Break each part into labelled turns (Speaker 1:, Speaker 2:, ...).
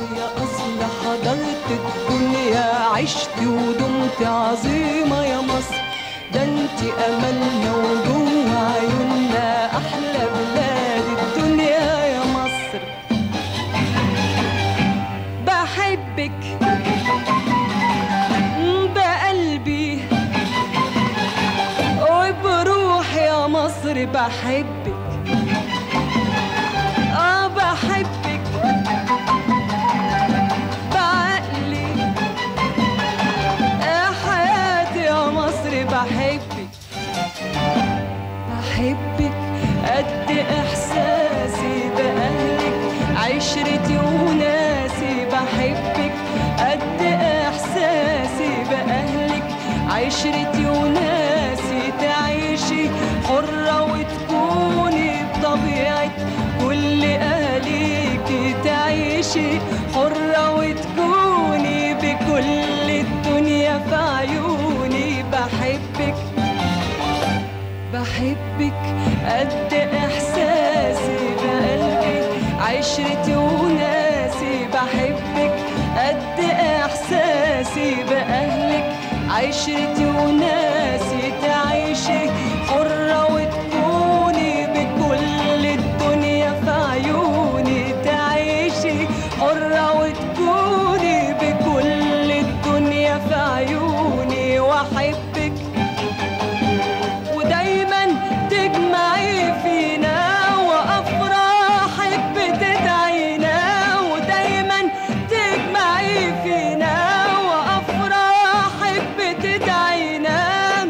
Speaker 1: يا أصل حضرت الدنيا عشت ودمت عظيمة يا مصر ده انت أملنا وجوه عيوننا أحلى بلاد الدنيا يا مصر بحبك بقلبي وبروحي يا مصر بحبك اه بحبك بعقلي يا حياتي يا مصر بحبك بحبك قد احساسي باهلك عشرتي وناسي بحبك قد احساسي باهلك عشرتي وناسي تعيشي حرة وتكوني بطبيعة كل أهليكي تعيشي حرة وتكوني بكل الدنيا في عيوني بحبك بحبك قد احساسي بقلبي عشرتي وناسي بحبك قد احساسي باهلك عشرتي وناسي تعيشي حرة وتكوني بكل الدنيا في عيوني تعيشي حرة وتكوني بكل الدنيا في عيوني واحبك ودايما تجمعي فينا وافراحك بتدعينا ودايما تجمعي فينا وافراحك بتدعينا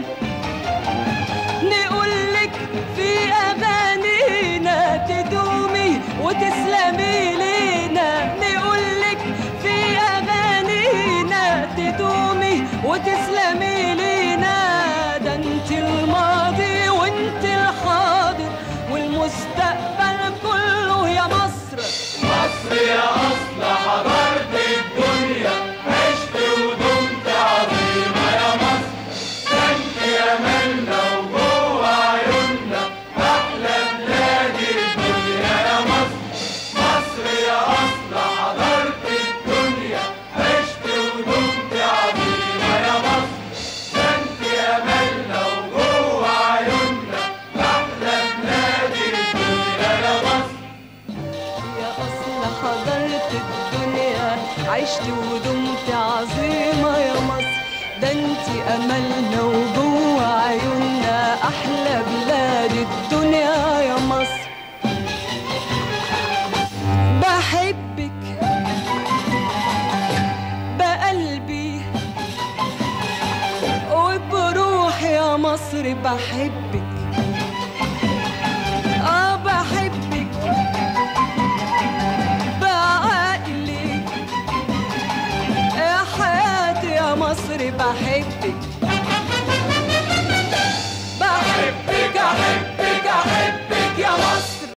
Speaker 1: نقولك في اغانينا تدومي وتسلمي لينا نقولك في اغانينا تدومي وتسلمي لينا ده انت الماضي وانت الحاضر والمستقبل كله يا مصر
Speaker 2: مصر يا أصل حضرت الدنيا عشت ودمت عظيمة يا مصر ده انت أملنا وجوه عيوننا أحلى بلاد الدنيا يا مصر مصر يا أصل حضرت الدنيا عشت ودمت عظيمة يا مصر ده انت أملنا وجوه عيوننا أحلى بلاد الدنيا يا مصر
Speaker 1: يا أصل حضرت الدنيا عشت ودمت عظيمة يا مصر ده انت أملنا وجوه عيوننا أحلى بلاد الدنيا يا مصر بحبك بقلبي وبروحي يا مصر بحبك اه بحبك بعقلي يا حياتي يا مصر بحبك